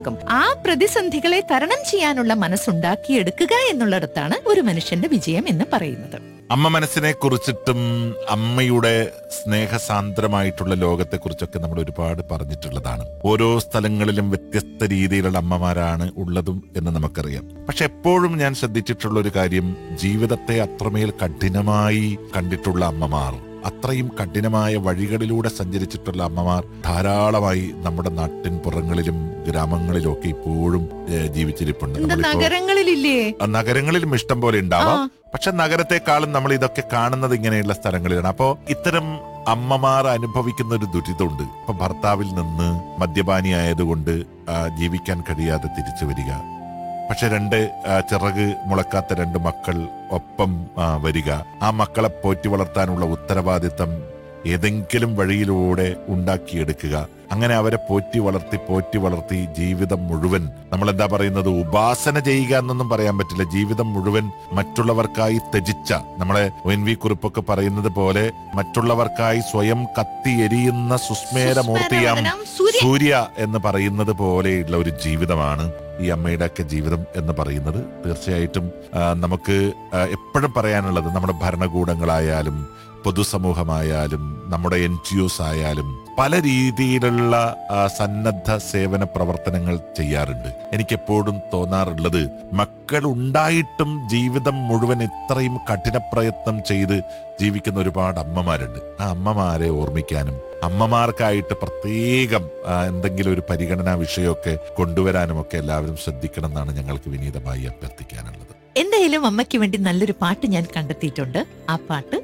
ആ പ്രതിസന്ധികളെ തരണം ചെയ്യാനുള്ള മനസ്സുണ്ടാക്കിയെടുക്കുക എന്നുള്ളിടത്താണ് ഒരു മനുഷ്യന്റെ വിജയം എന്ന് പറയുന്നത് അമ്മ മനസ്സിനെ കുറിച്ചിട്ടും അമ്മയുടെ സ്നേഹസാന്ദ്രമായിട്ടുള്ള ലോകത്തെ കുറിച്ചൊക്കെ നമ്മൾ ഒരുപാട് പറഞ്ഞിട്ടുള്ളതാണ് ഓരോ സ്ഥലങ്ങളിലും വ്യത്യസ്ത രീതിയിലുള്ള അമ്മമാരാണ് ഉള്ളതും എന്ന് നമുക്കറിയാം പക്ഷെ എപ്പോഴും ഞാൻ ശ്രദ്ധിച്ചിട്ടുള്ള ഒരു കാര്യം ജീവിതത്തെ അത്രമേൽ കഠിനമായി കണ്ടിട്ടുള്ള അമ്മമാർ അത്രയും കഠിനമായ വഴികളിലൂടെ സഞ്ചരിച്ചിട്ടുള്ള അമ്മമാർ ധാരാളമായി നമ്മുടെ നാട്ടിൻ പുറങ്ങളിലും ഗ്രാമങ്ങളിലും ഒക്കെ ഇപ്പോഴും ഏഹ്, ജീവിച്ചിരിപ്പുണ്ട് എന്താ നമ്മളിപ്പോ നഗരങ്ങളിലില്ലേ ആ നഗരങ്ങളിലും ഇഷ്ടം പോലെ ഉണ്ടാവാം ആ. പക്ഷെ നഗരത്തെക്കാളും നമ്മൾ ഇതൊക്കെ കാണുന്നത് ഇങ്ങനെയുള്ള സ്ഥലങ്ങളിലാണ് അപ്പോ ഇത്തരം അമ്മമാർ അനുഭവിക്കുന്ന ഒരു ദുരിതമുണ്ട് ഇപ്പൊ ഭർത്താവിൽ നിന്ന് മദ്യപാനി ആയതുകൊണ്ട് ആ, ജീവിക്കാൻ കഴിയാതെ തിരിച്ചു വരിക പക്ഷെ രണ്ട് ആ, ചിറക് മുളക്കാത്ത രണ്ട് മക്കൾ ഒപ്പം ആ, വരിക ആ മക്കളെ പോറ്റി വളർത്താനുള്ള ഉത്തരവാദിത്തം ഏതെങ്കിലും വഴിയിലൂടെ ഉണ്ടാക്കിയെടുക്കുക അങ്ങനെ അവരെ പോറ്റി വളർത്തി പോറ്റി വളർത്തി ജീവിതം മുഴുവൻ നമ്മൾ എന്താ പറയുന്നത് ഉപാസന ചെയ്യുക എന്നൊന്നും പറയാൻ പറ്റില്ല ജീവിതം മുഴുവൻ മറ്റുള്ളവർക്കായി ത്യജിച്ച നമ്മളെ ഒ എൻ വി കുറിപ്പൊക്കെ പറയുന്നത് പോലെ മറ്റുള്ളവർക്കായി സ്വയം കത്തി എരിയുന്ന സുസ്മേരമൂർത്തിയാം സുസ്മേരവദനം സൂര്യൻ. സൂര്യ എന്ന് പറയുന്നത് പോലെയുള്ള ഒരു ജീവിതമാണ് ഈ അമ്മയുടെ ഒക്കെ ജീവിതം എന്ന് പറയുന്നത് തീർച്ചയായിട്ടും ആ, നമുക്ക് ആ, എപ്പോഴും പറയാനുള്ളത് നമ്മുടെ ഭരണകൂടങ്ങളായാലും പൊതുസമൂഹമായാലും നമ്മുടെ എൻ ജി ഒസ് ആയാലും പല രീതിയിലുള്ള ആ, സന്നദ്ധ സേവന പ്രവർത്തനങ്ങൾ ചെയ്യാറുണ്ട് എനിക്കെപ്പോഴും തോന്നാറുള്ളത് മക്കൾ ഉണ്ടായിട്ടും ജീവിതം മുഴുവൻ ഇത്രയും കഠിന പ്രയത്നം ചെയ്ത് ജീവിക്കുന്ന ഒരുപാട് അമ്മമാരുണ്ട് ആ അമ്മമാരെ ഓർമ്മിക്കാനും അമ്മമാർക്കായിട്ട് പ്രത്യേകം ആ, എന്തെങ്കിലും ഒരു പരിഗണനാ വിഷയമൊക്കെ കൊണ്ടുവരാനും ഒക്കെ എല്ലാവരും ശ്രദ്ധിക്കണം എന്നാണ് ഞങ്ങൾക്ക് വിനീതമായി അഭ്യർത്ഥിക്കാനുള്ളത് എന്തായാലും അമ്മയ്ക്ക് വേണ്ടി നല്ലൊരു പാട്ട് ഞാൻ കണ്ടെത്തിയിട്ടുണ്ട് ആ പാട്ട്